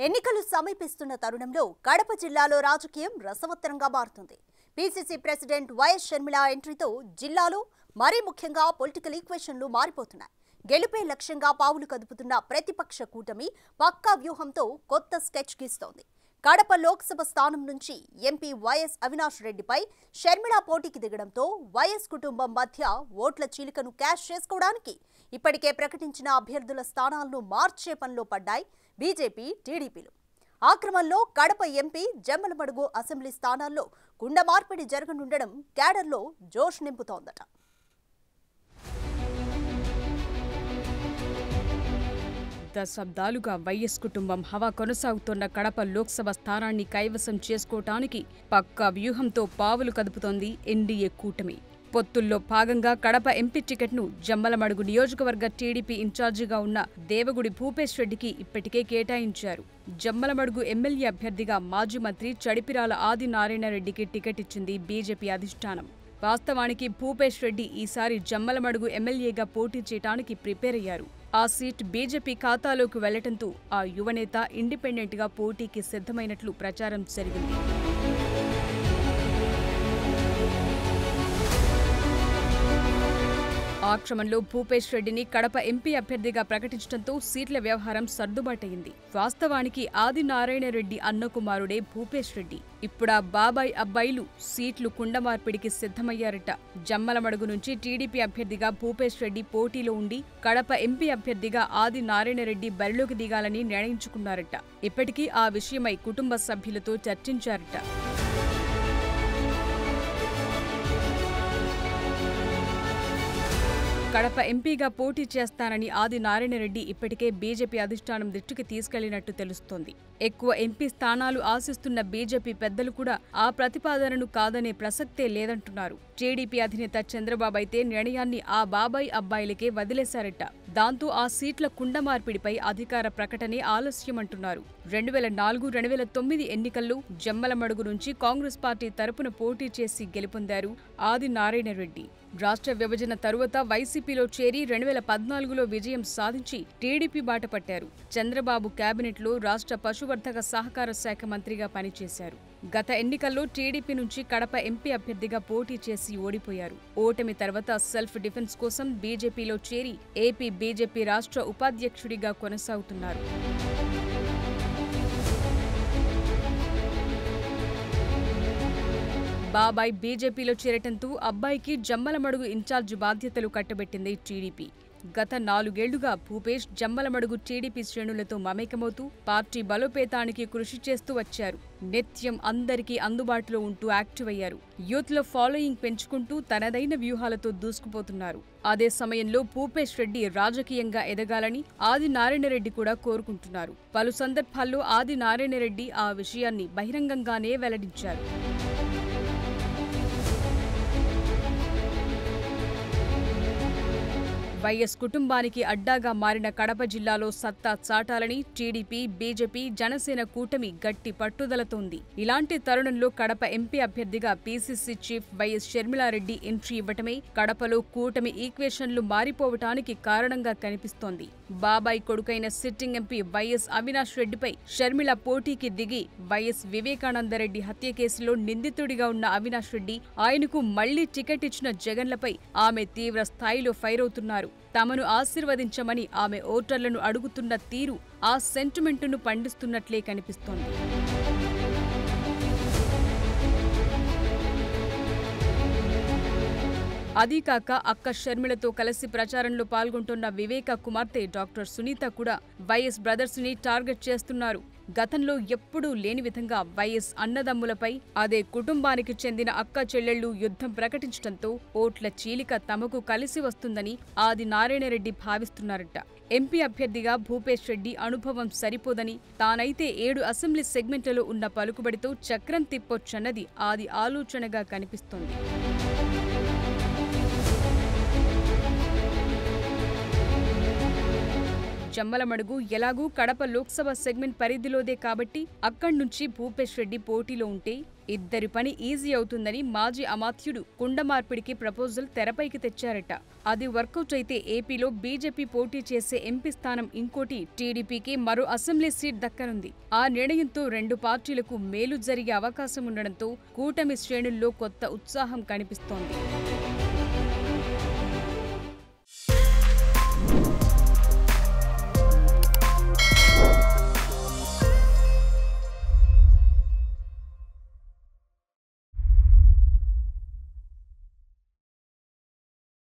ఎన్నికలు సమీపిస్తున్న తరుణంలో కడప జిల్లాలో రాజకీయం రసవత్తరంగా మారుతుంది పీసీసీ ప్రెసిడెంట్ వైఎస్ షర్మిల ఎంట్రీతో జిల్లాలో మరీ ముఖ్యంగా పొలిటికల్ ఈక్వేషన్లు మారిపోతున్నాయి గెలుపే లక్ష్యంగా పావులు కదుపుతున్న ప్రతిపక్ష కూటమి పక్కా వ్యూహంతో కొత్త స్కెచ్ గీస్తోంది కడప లోక్సభ స్థానం నుంచి ఎంపీ వైఎస్ అవినాష్ రెడ్డిపై షర్మిల పోటీకి దిగడంతో వైఎస్ కుటుంబం మధ్య ఓట్ల చీలికను క్యాష్ చేసుకోవడానికి ఇప్పటికే ప్రకటించిన అభ్యర్థుల స్థానాలను మార్చే పనిలో పడ్డాయి బీజేపీ టీడీపీలు ఆ క్రమంలో కడప ఎంపీ జమ్మలమడుగు అసెంబ్లీ స్థానాల్లో కుండ మార్పిడి జరగనుండడం క్యాడర్లో జోష్ నింపుతోందట దశాబ్దాలుగా వైఎస్ కుటుంబం హవా కొనసాగుతున్న కడప లోక్సభ స్థానాన్ని కైవసం చేసుకోవటానికి పక్కా వ్యూహంతో పావులు కదుపుతోంది ఎన్డీఏ కూటమి పొత్తుల్లో భాగంగా కడప ఎంపీ టికెట్ను జమ్మలమడుగు నియోజకవర్గ టీడీపీ ఇన్ఛార్జిగా ఉన్న దేవగుడి భూపేష్ రెడ్డికి ఇప్పటికే కేటాయించారు జమ్మలమడుగు ఎమ్మెల్యే అభ్యర్థిగా మాజీ మంత్రి చడిపిరాల ఆది నారాయణరెడ్డికి టికెట్ ఇచ్చింది బీజేపీ అధిష్టానం వాస్తవానికి భూపేష్ రెడ్డి ఈసారి జమ్మలమడుగు ఎమ్మెల్యేగా పోటీ చేయడానికి ప్రిపేర్ అయ్యారు ఆ సీట్ బీజేపీ ఖాతాలోకి వెళ్లటంతో ఆ యువనేత ఇండిపెండెంట్గా పోటీకి సిద్ధమైనట్లు ప్రచారం జరిగింది ఆ క్రమంలో భూపేష్ రెడ్డిని కడప ఎంపీ అభ్యర్థిగా ప్రకటించడంతో సీట్ల వ్యవహారం సర్దుబాటయింది వాస్తవానికి ఆది నారాయణ రెడ్డి అన్న కుమారుడే భూపేష్ రెడ్డి ఇప్పుడా బాబాయ్ అబ్బాయిలు సీట్లు కుండ మార్పిడికి సిద్ధమయ్యారట జమ్మలమడుగు నుంచి టీడీపీ అభ్యర్థిగా భూపేష్ రెడ్డి పోటీలో ఉండి కడప ఎంపీ అభ్యర్థిగా ఆది నారాయణ రెడ్డి బరిలోకి దిగాలని నిర్ణయించుకున్నారట ఇప్పటికీ ఆ విషయమై కుటుంబ సభ్యులతో చర్చించారట కడప ఎంపీగా పోటీ చేస్తానని ఆది నారాయణరెడ్డి ఇప్పటికే బీజేపీ అధిష్టానం దృష్టికి తీసుకెళ్లినట్టు తెలుస్తోంది ఎక్కువ ఎంపీ స్థానాలు ఆశిస్తున్న బీజేపీ పెద్దలు కూడా ఆ ప్రతిపాదనను కాదనే ప్రసక్తే లేదంటున్నారు టీడీపీ అధినేత చంద్రబాబు అయితే నిర్ణయాన్ని ఆ బాబాయ్ అబ్బాయిలకే వదిలేశారట దాంతో ఆ సీట్ల కుండ మార్పిడిపై అధికార ప్రకటనే ఆలస్యమంటున్నారు రెండు వేల నాలుగు రెండు వేల తొమ్మిది ఎన్నికల్లో జమ్మలమడుగు నుంచి కాంగ్రెస్ పార్టీ తరపున పోటీ చేసి గెలుపొందారు ఆది నారాయణరెడ్డి రాష్ట్ర విభజన తరువాత వైసీపీలో చేరి రెండు వేల పద్నాలుగులో విజయం సాధించి టీడీపీ బాట పట్టారు చంద్రబాబు కేబినెట్లో రాష్ట్ర పశువర్ధక సహకార శాఖ మంత్రిగా పనిచేశారు గత ఎన్నికల్లో టీడీపీ నుంచి కడప ఎంపీ అభ్యర్థిగా పోటీ చేసి ఓడిపోయారు ఓటమి తర్వాత సెల్ఫ్ డిఫెన్స్ కోసం బీజేపీలో చేరి ఏపీ బీజేపీ రాష్ట్ర ఉపాధ్యక్షుడిగా కొనసాగుతున్నారు బాబాయ్ బీజేపీలో చేరటంతో అబ్బాయికి జమ్మలమడుగు ఇన్ఛార్జ్ బాధ్యతలు కట్టబెట్టింది టీడీపీ గత నాలుగేళ్లుగా భూపేష్ జమ్మలమడుగు టీడీపీ శ్రేణులతో మమేకమవుతూ పార్టీ బలోపేతానికి కృషి చేస్తూ వచ్చారు నిత్యం అందరికీ అందుబాటులో ఉంటూ యాక్టివ్ అయ్యారు యూత్ లో ఫాలోయింగ్ పెంచుకుంటూ తనదైన వ్యూహాలతో దూసుకుపోతున్నారు అదే సమయంలో భూపేష్ రెడ్డి రాజకీయంగా ఎదగాలని ఆది నారాయణరెడ్డి కూడా కోరుకుంటున్నారు పలు సందర్భాల్లో ఆది నారాయణరెడ్డి ఆ విషయాన్ని బహిరంగంగానే వెల్లడించారు వైఎస్ కుటుంబానికి అడ్డాగా మారిన కడప జిల్లాలో సత్తా చాటాలని టీడీపీ బీజేపీ జనసేన కూటమి గట్టి పట్టుదలతోంది ఇలాంటి తరుణంలో కడప ఎంపీ అభ్యర్థిగా PCC chief YS Sharmila Reddy entry ఇవ్వటమే కడపలో కూటమి ఈక్వేషన్లు మారిపోవటానికి కారణంగా కనిపిస్తోంది బాబాయ్ కొడుకైన సిట్టింగ్ ఎంపీ వైఎస్ అవినాష్ రెడ్డిపై షర్మిల పోటీకి దిగి వైఎస్ వివేకానందరెడ్డి హత్య కేసులో నిందితుడిగా ఉన్న అవినాష్ రెడ్డి ఆయనకు మళ్లీ టికెట్ ఇచ్చిన జగన్లపై ఆమె తీవ్ర స్థాయిలో ఫైర్ అవుతున్నారు తమను ఆశీర్వదించమని ఆమె ఓటర్లను అడుగుతున్న తీరు ఆ సెంటిమెంటును పండిస్తున్నట్లే కనిపిస్తోంది అదీకాక అక్క షర్మిలతో కలిసి ప్రచారంలో పాల్గొంటున్న వివేక కుమార్తె డాక్టర్ సునీత కూడా వైఎస్ బ్రదర్స్ ని టార్గెట్ చేస్తున్నారు గతంలో ఎప్పుడూ లేని విధంగా వైఎస్ అన్నదమ్ములపై అదే కుటుంబానికి చెందిన అక్క చెల్లెళ్లు యుద్ధం ప్రకటించడంతో ఓట్ల చీలిక తమకు కలిసి వస్తుందని ఆది నారాయణరెడ్డి భావిస్తున్నారట ఎంపీ అభ్యర్థిగా భూపేష్ రెడ్డి అనుభవం సరిపోదని తానైతే ఏడు అసెంబ్లీ సెగ్మెంట్లలో ఉన్న పలుకుబడితో చక్రం తిప్పొచ్చన్నది ఆది ఆలోచనగా కనిపిస్తోంది జమ్మలమడుగు ఎలాగూ కడప లోక్సభ సెగ్మెంట్ పరిధిలోదే కాబట్టి అక్కడి నుంచి భూపేష్ రెడ్డి పోటీలో ఉంటే ఇద్దరి పని ఈజీ అవుతుందని మాజీ అమాత్యుడు కుండ మార్పిడికి ప్రపోజల్ తెరపైకి తెచ్చారట అది వర్కౌట్ అయితే ఏపీలో బీజేపీ పోటీ చేసే ఎంపీ స్థానం ఇంకోటి టీడీపీకి మరో అసెంబ్లీ సీట్ దక్కనుంది ఆ నిర్ణయంతో రెండు పార్టీలకు మేలు జరిగే అవకాశం ఉండడంతో కూటమి శ్రేణుల్లో కొత్త ఉత్సాహం కనిపిస్తోంది